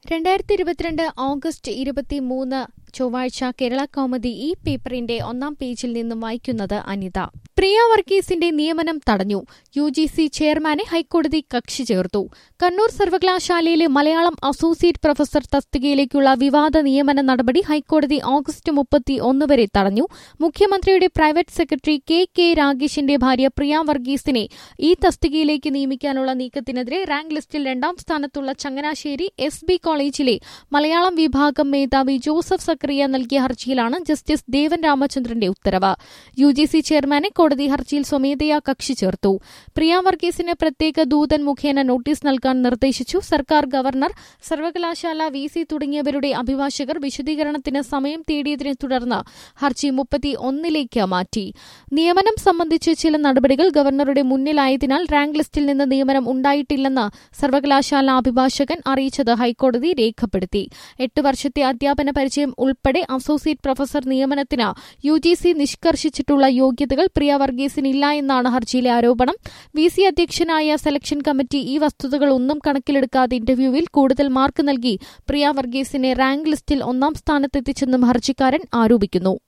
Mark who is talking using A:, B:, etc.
A: രണ്ടായിരത്തി ഇരുപത്തിരണ്ട് ഓഗസ്റ്റ് ഇരുപത്തിമൂന്ന് ചൊവ്വാഴ്ച കേരള കൗമുദി ഈ പേപ്പറിന്റെ ഒന്നാം പേജിൽ നിന്നും വായിക്കുന്നത് അനിത പ്രിയ വർഗീസിന്റെ നിയമനം തടഞ്ഞു യു ജി സി ചെയർമാനെ ഹൈക്കോടതി കക്ഷി ചേർത്തു കണ്ണൂർ സർവകലാശാലയിലെ മലയാളം അസോസിയേറ്റ് പ്രൊഫസർ തസ്തികയിലേക്കുള്ള വിവാദ നിയമന നടപടി ഹൈക്കോടതി ഓഗസ്റ്റ് മുപ്പത്തി ഒന്ന് വരെ തടഞ്ഞു മുഖ്യമന്ത്രിയുടെ പ്രൈവറ്റ് സെക്രട്ടറി കെ കെ രാഗേഷിന്റെ ഭാര്യ പ്രിയ വർഗീസിനെ ഈ തസ്തികയിലേക്ക് നിയമിക്കാനുള്ള നീക്കത്തിനെതിരെ റാങ്ക് ലിസ്റ്റിൽ രണ്ടാം സ്ഥാനത്തുള്ള ചങ്ങനാശ്ശേരി എസ് ബി കോളേജിലെ മലയാളം വിഭാഗം മേധാവി ജോസഫ് സക്കറിയ നൽകിയ ഹർജിയിലാണ് ജസ്റ്റിസ് ദേവൻ രാമചന്ദ്രന്റെ ഉത്തരവ് യു ജി സി ചെയർമാനെ കോടതി ഹർജിയിൽ സ്വമേധയാ കക്ഷി ചേർത്തു പ്രിയ വർഗീസിന് പ്രത്യേക ദൂതൻ മുഖേന നോട്ടീസ് നൽകാൻ നിർദ്ദേശിച്ചു സർക്കാർ ഗവർണർ സർവകലാശാല വി സി തുടങ്ങിയവരുടെ അഭിഭാഷകർ വിശദീകരണത്തിന് സമയം തേടിയതിനെ തുടർന്ന് ഹർജി മുപ്പത്തി ഒന്നിലേക്ക് മാറ്റി നിയമനം സംബന്ധിച്ച് ചില നടപടികൾ ഗവർണറുടെ മുന്നിലായതിനാൽ റാങ്ക് ലിസ്റ്റിൽ നിന്ന് നിയമനം ഉണ്ടായിട്ടില്ലെന്ന് സർവകലാശാല അഭിഭാഷകൻ അറിയിച്ചത് ഹൈക്കോടതി രേഖപ്പെടുത്തി എട്ട് വർഷത്തെ അധ്യാപന പരിചയം ഉൾപ്പെടെ അസോസിയേറ്റ് പ്രൊഫസർ നിയമനത്തിന് യു ജി സി നിഷ്കർഷിച്ചിട്ടുള്ള യോഗ്യതകൾ പ്രിയ വർഗീസിനില്ല എന്നാണ് ഹർജിയിലെ ആരോപണം വി സി അധ്യക്ഷനായ സെലക്ഷൻ കമ്മിറ്റി ഈ വസ്തുതകൾ ഒന്നും കണക്കിലെടുക്കാതെ ഇന്റർവ്യൂവിൽ കൂടുതൽ മാർക്ക് നൽകി പ്രിയ വർഗീസിനെ റാങ്ക് ലിസ്റ്റിൽ ഒന്നാം സ്ഥാനത്തെത്തിച്ചെന്നും ഹർജിക്കാരൻ ആരോപിക്കുന്നു